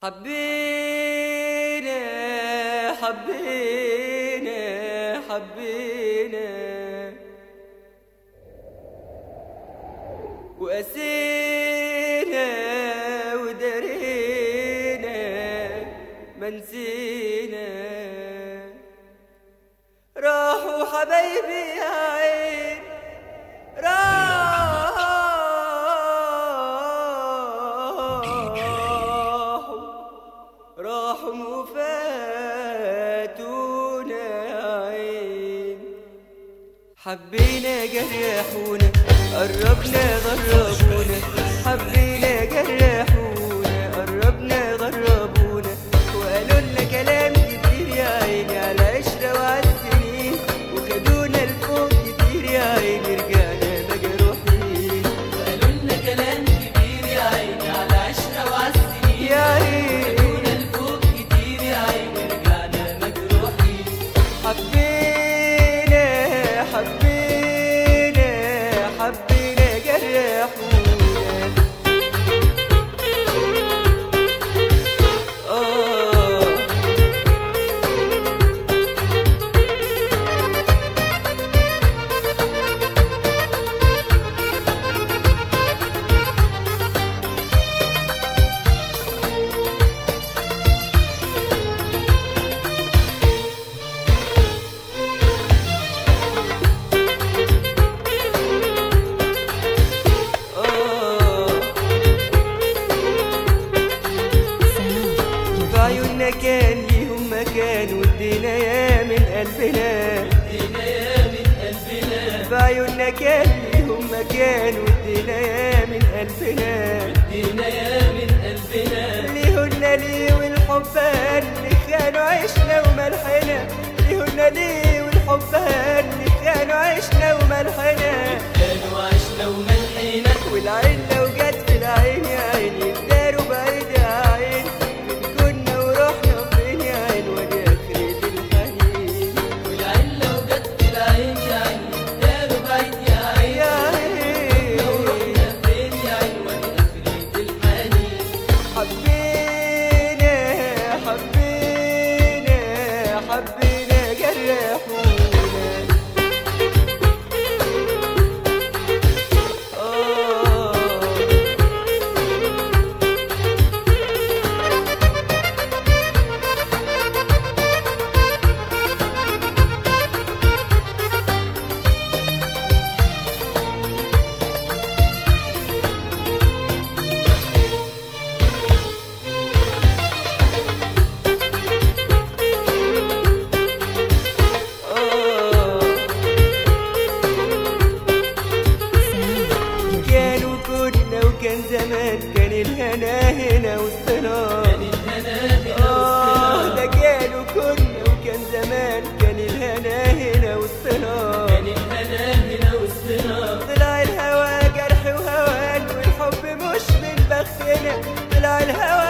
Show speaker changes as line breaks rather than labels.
حبينا حبينا حبينا وقسينا ودرينا ما نسينا راحوا حبايبي يا عين راحوا راحوا وفاتونا يا عين حبينا جرحونا قربنا غربونا حبينا جرحونا قربنا غربونا وقالوا لنا كلام كتير يا عيني على عشرة وعلى السنين وخدونا لفوق كتير يا عيني رجعنا مجروحين
قالوا لنا كلام كبير يا عيني على عشرة وعالسنين
يا عيني
خدونا لفوق كتير يا عيني رجعنا مجروحين
حبينا حبينا حبينا جرحونا آه آه في عيوننا كان ليهم مكان ودينا يا من قلبنا
ادينا يا من قلبنا
في عيوننا كان ليهم مكان ودينا يا من قلبنا
ادينا يا من قلبنا
ليهن ليه والحبان اللي كانوا عشنا وملحنا ليهن ليه والحبان اللي كانوا عشنا وملحنا
كانوا عشنا وملحنا
والعين لو جت في العين يا عيني الداروا بعيد يا عين فين كنا ورحنا فين يا عين ودي اخرة الحنين
والعين لو جت في العين يا عيني داروا بعيد يا عيني
يا عين
لو رحنا فين يا عين ودي آخرة الحنين
حبينا حبينا حبينا جرحونا آه آه كانوا كنا وكان زمان كان الهنا هنا وسطنا
كان الهنا هنا
آه ده
وسطنا
كانوا كنا وكان زمان كان الهنا هنا وسطنا
كان الهنا هنا وسطنا
طلع الهوى جرح وهوان والحب مش من بختنا طلع الهوى